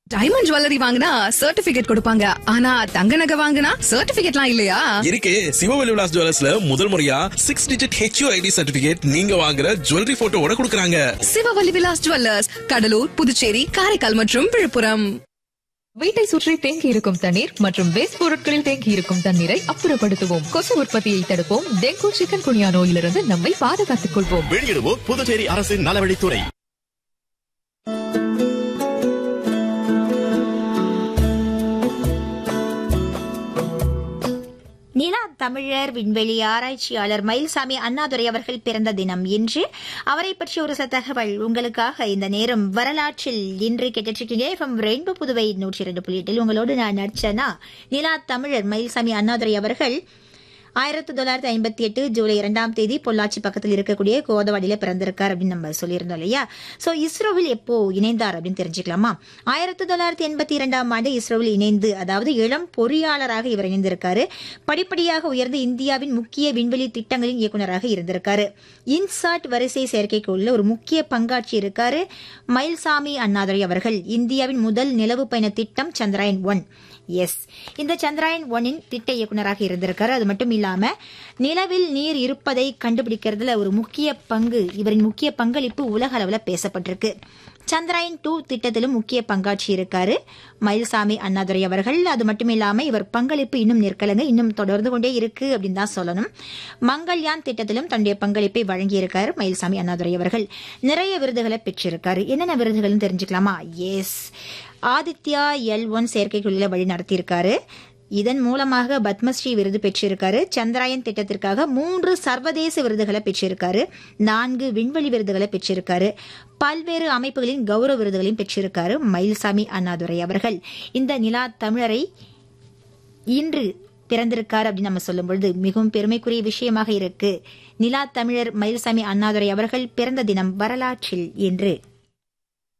diamond jewellery வாங்கினா certificate கொடுப்பாங்க ஆனா தங்க நகை வாங்கினா சர்டிபிகேட்லாம் இல்லையா இருக்கு சிவவெளி விலாஸ் ஜுவல்லர்ஸ்ல முதல் முறையா six digit HU ID certificate நீங்க வாங்குற ஜுவல்லரி போட்டோவோட கொடுக்கறாங்க சிவவல்லி விலாஸ் ஜுவல்லர்ஸ் கடலூர் புதுச்சேரி காரைக்கால் மற்றும் விழுப்புரம் வீட்டை சுற்றி தேங்கி இருக்கும் தண்ணீர் மற்றும் வேஸ்ட் பொருட்களில் தேங்கி இருக்கும் தண்ணீரை அப்புறப்படுத்துவோம் கொசு உற்பத்தியை தடுப்போம் டெங்கு சிக்கன் குனியா நோயிலிருந்து நம்மை பாதுகாத்துக் கொள்வோம் வெளியிடுவோம் புதுச்சேரி அரசின் நலவழித்துறை நிலா தமிழர் விண்வெளி ஆராய்ச்சியாளர் மயில்சாமி அண்ணாதுரை அவர்கள் பிறந்த தினம் இன்று அவரை பற்றிய ஒரு சில தகவல் உங்களுக்காக இந்த நேரம் வரலாற்றில் இன்று கேட்டிருக்கீங்க எஃப்எம் ரெயின்போ புதுவை நூற்றி இரண்டு புள்ளி எட்டில் உங்களோடு நான் நடிச்சனா நிலா தமிழர் மயில்சாமி அண்ணாதுரை அவர்கள் ஆயிரத்தி தொள்ளாயிரத்தி ஐம்பத்தி எட்டு ஜூலை இரண்டாம் தேதி பொள்ளாச்சி பக்கத்தில் இருக்கக்கூடிய கோதவாடியில பிறந்திருக்கார் அப்படின்னு நம்ம சொல்லியிருந்தோம் இல்லையா சோ இஸ்ரோவில் எப்போ இணைந்தார் அப்படின்னு தெரிஞ்சுக்கலாமா ஆயிரத்தி தொள்ளாயிரத்தி எண்பத்தி இரண்டாம் ஆண்டு இஸ்ரோவில் இணைந்து அதாவது இளம் பொறியாளராக இவர் இணைந்திருக்காரு படிப்படியாக உயர்ந்து இந்தியாவின் முக்கிய விண்வெளி திட்டங்களின் இயக்குநராக இருந்திருக்காரு இன்சாட் வரிசை செயற்கைக்கோளில் ஒரு முக்கிய பங்காற்றி இருக்காரு மயில்சாமி அண்ணாதுரை அவர்கள் இந்தியாவின் முதல் நிலவு பயண திட்டம் சந்திராயன் ஒன் எஸ் இந்த சந்திராயன் ஒன்னின் திட்ட இயக்குநராக இருந்திருக்காரு அது மட்டும் இல்லாம நிலவில் நீர் இருப்பதை கண்டுபிடிக்கிறதுல ஒரு முக்கிய பங்கு இவரின் முக்கிய பங்களிப்பு உலக அளவில் பேசப்பட்டிருக்கு சந்திராயன் டூ திட்டத்திலும் முக்கிய பங்காற்றி இருக்காரு மயில்சாமி அண்ணாதுரை அவர்கள் அது மட்டும் இல்லாம இவர் பங்களிப்பு இன்னும் நிற்கலங்க இன்னும் தொடர்ந்து கொண்டே இருக்கு அப்படின்னு தான் சொல்லணும் மங்கள்யான் திட்டத்திலும் தன்னுடைய பங்களிப்பை வழங்கியிருக்காரு மயில்சாமி அண்ணாதுரை அவர்கள் நிறைய விருதுகளை பெற்றிருக்காரு என்னென்ன விருதுகள்னு தெரிஞ்சுக்கலாமா எஸ் ஆதித்யா எல் ஒன் செயற்கைக்குள்ள வழி நடத்தியிருக்காரு இதன் மூலமாக பத்மஸ்ரீ விருது பெற்றிருக்காரு சந்திராயன் திட்டத்திற்காக மூன்று சர்வதேச விருதுகளை பெற்றிருக்காரு நான்கு விண்வெளி விருதுகளை பெற்றிருக்காரு பல்வேறு அமைப்புகளின் கௌரவ விருதுகளையும் பெற்றிருக்காரு மயில்சாமி அண்ணாதுரை அவர்கள் இந்த நிலா தமிழரை இன்று பிறந்திருக்கார் அப்படின்னு நம்ம சொல்லும் பொழுது மிகவும் பெருமைக்குரிய விஷயமாக இருக்கு நிலா தமிழர் மயில்சாமி அண்ணாதுரை அவர்கள் பிறந்த தினம் வரலாற்றில் என்று